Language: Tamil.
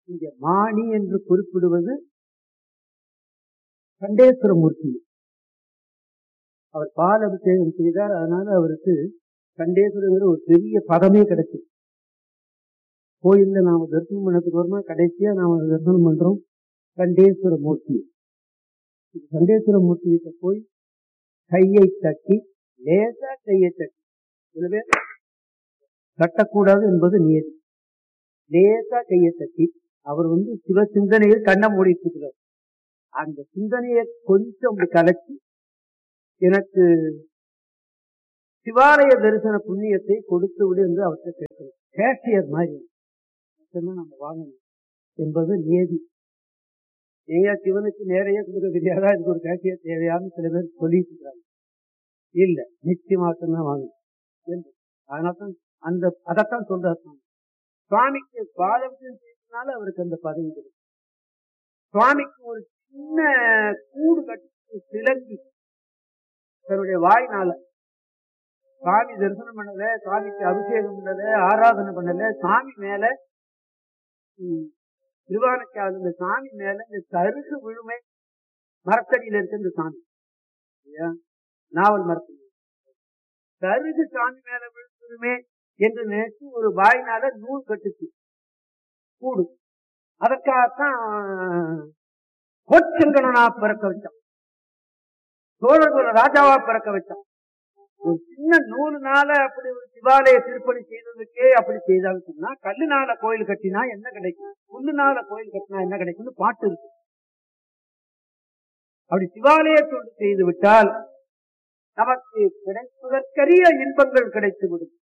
இங்க மாணி என்று குறிப்பிடுவது கண்டேஸ்வரமூர்த்தி அவர் பால் அபிஷேகம் செய்தார் அதனால அவருக்கு கண்டேஸ்வரங்கிற ஒரு பெரிய பதமே கிடைச்சது கோயில்ல நாம தரிசனம் பண்ணதுக்கு வருமா கடைசியா நாம தரிசனம் பண்றோம் கண்டேஸ்வர மூர்த்தி கண்டேஸ்வர மூர்த்திகிட்ட போய் கையை தட்டி லேசா கையை தட்டி சில பேர் தட்டக்கூடாது என்பது நியதி லேசா கையை தட்டி அவர் வந்து சிவ சிந்தனையில் கண்ணை மூடிட்டு இருக்கிறார் அந்த சிந்தனையை கொஞ்சம் அப்படி கலக்கி எனக்கு சிவாலய தரிசன புண்ணியத்தை கொடுத்து விடு என்று அவர்கிட்ட கேட்கிறோம் கேஷியர் மாதிரி மட்டும்தான் நம்ம வாங்கணும் என்பது நியதி ஏங்க சிவனுக்கு நேரையே கொடுக்க தெரியாதா இதுக்கு ஒரு கேஷியர் தேவையான்னு சில பேர் சொல்லிட்டு இருக்காங்க இல்ல நிச்சயமாத்தான் வாங்கணும் என்று. அதனால்தான் அந்த அதைத்தான் சொல்றாரு சுவாமி. சுவாமிக்கு பாதம் செய்தனால அவருக்கு அந்த பதவி கிடைக்கும் சுவாமிக்கு ஒரு சின்ன கூடு கட்டி சிலங்கி தன்னுடைய வாய்னால சுவாமி தரிசனம் பண்ணல சுவாமிக்கு அபிஷேகம் பண்ணல ஆராதனை பண்ணல சாமி மேல ம், திருவானைக்காவது இந்த சாமி மேல இந்த சருகு விழுமை மரத்தடியில இருக்க இந்த சாமி இல்லையா? நாவல் மரத்தடி சருகு சாமி மேல விழுந்துருமே என்று நினைச்சு ஒரு வாயினால நூல் கட்டுச்சு கூடு அதற்காகத்தான் கோச்சங்கனா பிறக்க வச்சான் சோழகுல ராஜாவா பிறக்க வச்சான் ஒரு சின்ன நூலுனால அப்படி ஒரு சிவாலய திருப்பணி செய்ததுக்கே அப்படி செய்தான்னு சொன்னா கல்லுனால கோயில் கட்டினா என்ன கிடைக்கும் புல்லுனால கோயில் கட்டினா என்ன கிடைக்கும்னு பாட்டு இருக்கு அப்படி சிவாலய தொண்டு செய்து விட்டால் நமக்கு கிடைப்பதற்கரிய இன்பங்கள் கிடைத்து விடும்